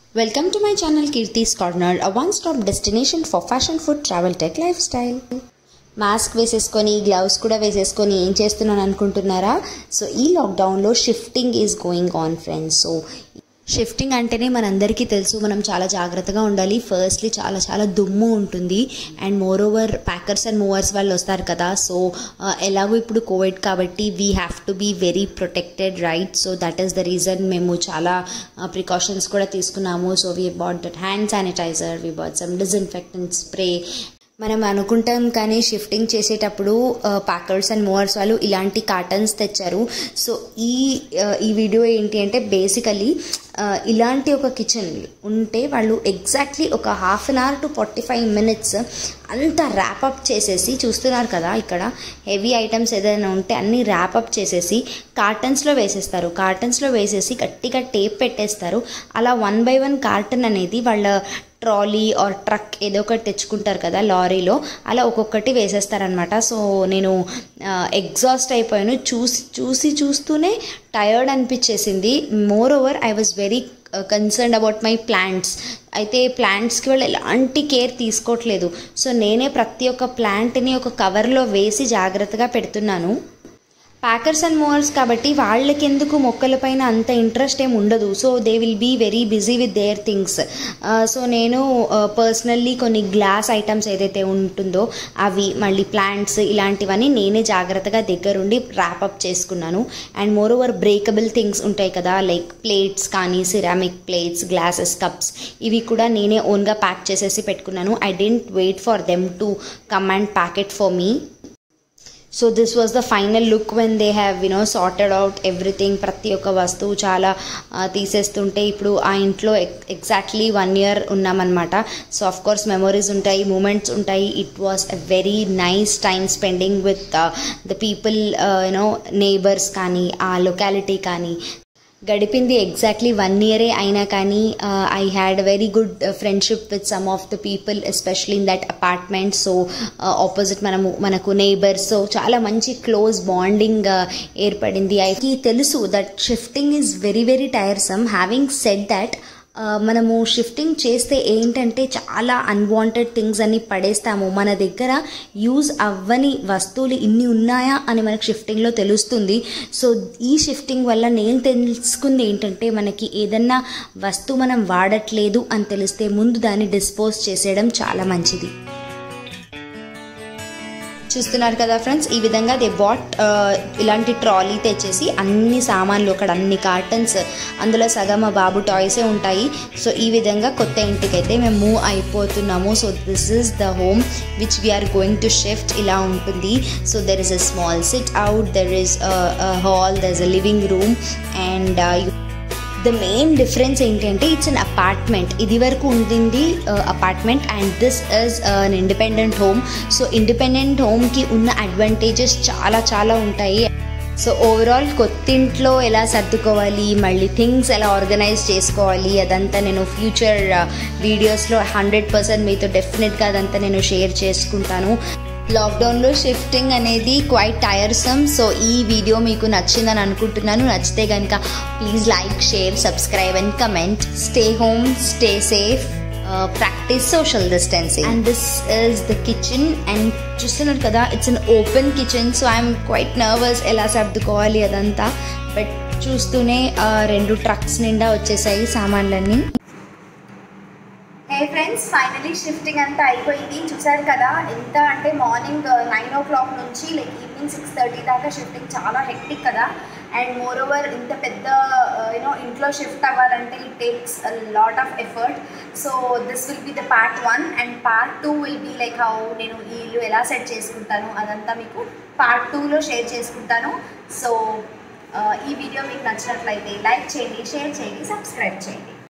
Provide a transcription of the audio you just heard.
Welcome to my channel Kirti's Corner, a one-stop destination for fashion, food, travel, tech, lifestyle. Mask వేసేసుకొని gloves కూడా వేసేసుకొని ఏం చేస్తున్నాను అనుకుంటున్నారా సో ఈ లాక్డౌన్లో shifting is going on friends so shifting అంటేనే మనందరికీ తెలుసు మనం చాలా జాగ్రత్తగా ఉండాలి ఫస్ట్లీ చాలా చాలా దుమ్ము ఉంటుంది and moreover packers and movers వాళ్ళు వస్తారు కదా సో ఎలాగో ఇప్పుడు కోవిడ్ కాబట్టి we have to be very protected right so that is the reason మేము చాలా ప్రికాషన్స్ కూడా తీసుకున్నాము so we bought that hand sanitizer we bought some disinfectant spray మనం అనుకుంటాం కానీ షిఫ్టింగ్ చేసేటప్పుడు ప్యాకర్స్ అండ్ మూవర్స్ వాళ్ళు ఇలాంటి కార్టన్స్ తెచ్చారు సో ఈ ఈ వీడియో ఏంటి అంటే బేసికలీ ఇలాంటి ఒక కిచెన్ ఉంటే వాళ్ళు ఎగ్జాక్ట్లీ ఒక half an hour to forty five minutes అంతా ర్యాపప్ చేసేసి చూస్తున్నారు కదా ఇక్కడ హెవీ ఐటమ్స్ ఏదైనా ఉంటే అన్నీ ర్యాపప్ చేసేసి కార్టన్స్లో వేసేస్తారు కార్టన్స్లో వేసేసి గట్టిగా టేప్ పెట్టేస్తారు అలా వన్ బై వన్ కార్టన్ అనేది వాళ్ళ ట్రాలీ ఆర్ ట్రక్ ఏదో ఒకటి తెచ్చుకుంటారు కదా లారీలో అలా ఒక్కొక్కటి వేసేస్తారనమాట సో నేను ఎగ్జాస్ట్ అయిపోయాను చూసి చూసి చూస్తూనే టయర్డ్ అనిపించేసింది moreover I was very concern about my plants అయితే ప్లాంట్స్కి వాళ్ళు ఎలాంటి కేర్ తీసుకోవట్లేదు సో నేనే ప్రతి ఒక్క ప్లాంట్ని ఒక కవర్లో వేసి జాగ్రత్తగా పెడుతున్నాను ప్యాకర్స్ అండ్ మోవర్స్ కాబట్టి వాళ్ళకి ఎందుకు మొక్కలపైన అంత ఇంట్రెస్ట్ ఏమి ఉండదు so they will be very busy with their things so నేను పర్సనల్లీ కొన్ని గ్లాస్ ఐటమ్స్ ఏదైతే ఉంటుందో అవి మళ్ళీ ప్లాంట్స్ ఇలాంటివన్నీ నేనే జాగ్రత్తగా దగ్గరుండి ర్యాపప్ చేసుకున్నాను and moreover breakable things ఉంటాయి కదా లైక్ ప్లేట్స్ కానీ సిరామిక్ ప్లేట్స్ గ్లాసెస్ కప్స్ ఇవి కూడా నేనే ఓన్గా ప్యాక్ చేసేసి పెట్టుకున్నాను I didn't wait for them to come and packet for me so this was the final look when they have you know sorted out everything ప్రతి ఒక్క వస్తువు చాలా తీసేస్తుంటే ఇప్పుడు ఆ ఇంట్లో ఎగ్జాక్ట్లీ వన్ ఇయర్ ఉన్నామన్నమాట సో ఆఫ్ కోర్స్ మెమొరీస్ ఉంటాయి మూమెంట్స్ ఉంటాయి it was a very nice time spending with the people you know neighbours కానీ ఆ లొకాలిటీ కానీ గడిపింది ఎగ్జాక్ట్లీ వన్ ఇయరే అయినా కానీ I had very good friendship with some of the people especially in that apartment so opposite మనము మనకు neighbours so చాలా మంచి క్లోజ్ బాండింగ్ ఏర్పడింది ఐకి తెలుసు that shifting is very very tiresome having said that మనము షిఫ్టింగ్ చేస్తే ఏంటంటే చాలా అన్వాంటెడ్ థింగ్స్ అన్ని పడేస్తాము మన దగ్గర యూజ్ అవ్వని వస్తువులు ఇన్ని ఉన్నాయా అని మనకు షిఫ్టింగ్లో తెలుస్తుంది సో ఈ షిఫ్టింగ్ వల్ల నేను తెలుసుకుంది ఏంటంటే మనకి ఏదన్నా వస్తువు మనం వాడట్లేదు అని తెలిస్తే ముందు దాన్ని డిస్పోజ్ చేసేయడం చాలా మంచిది చూస్తున్నారు కదా ఫ్రెండ్స్ ఈ విధంగా దే బాట్ ఇలాంటి ట్రాలీ తెచ్చేసి అన్ని సామాన్లు అక్కడ అన్ని కార్టన్స్ అందులో సగం మా బాబు టాయ్సే ఉంటాయి సో ఈ విధంగా కొత్త ఇంటికైతే మేము మూవ్ అయిపోతున్నాము so this is the home which we're going to shift ఇలా ఉంటుంది so there is a small sit out there is hall there is a living room and the main difference ఏంటంటే it's an apartment ఇది వరకు ఉండింది apartment and this is an independent home so independent హోమ్కి ఉన్న advantages చాలా చాలా ఉంటాయి so overall కొత్తింట్లో ఎలా సర్దుకోవాలి మళ్ళీ థింగ్స్ ఎలా ఆర్గనైజ్ చేసుకోవాలి అదంతా నేను ఫ్యూచర్ వీడియోస్లో హండ్రెడ్ పర్సెంట్ మీతో డెఫినెట్గా అదంతా నేను షేర్ చేసుకుంటాను లాక్డౌన్లో షిఫ్టింగ్ అనేది క్వైట్ టైర్సమ్ సో ఈ వీడియో మీకు నచ్చిందని అనుకుంటున్నాను నచ్చితే కనుక please like share subscribe and comment stay home stay safe practice social distancing and this is the kitchen and చూస్తున్నారు కదా it's an open kitchen so I'm quite nervous ఎలా సర్దుకోవాలి అదంతా బట్ చూస్తూనే రెండు ట్రక్స్ నిండా వచ్చేసాయి సామాన్లన్నీ హే ఫ్రెండ్స్ ఫైనలీ షిఫ్టింగ్ అంతా అయిపోయింది చూసారు కదా ఎంత అంటే మార్నింగ్ నైన్ ఓ క్లాక్ నుంచి లైక్ ఈవినింగ్ సిక్స్ థర్టీ దాకా షిఫ్టింగ్ చాలా హెక్టిక్ కదా అండ్ మోర్ ఓవర్ ఇంత పెద్ద యూనో ఇంట్లో షిఫ్ట్ అవ్వాలంటే it takes lot of effort so this will be the part one and part two will be like how నేను ఈ ఇల్లు ఎలా సెట్ చేసుకుంటాను అదంతా మీకు పార్ట్ టూలో షేర్ చేసుకుంటాను సో ఈ వీడియో మీకు నచ్చినట్లయితే లైక్ చేయండి షేర్ చేయండి సబ్స్క్రైబ్ చేయండి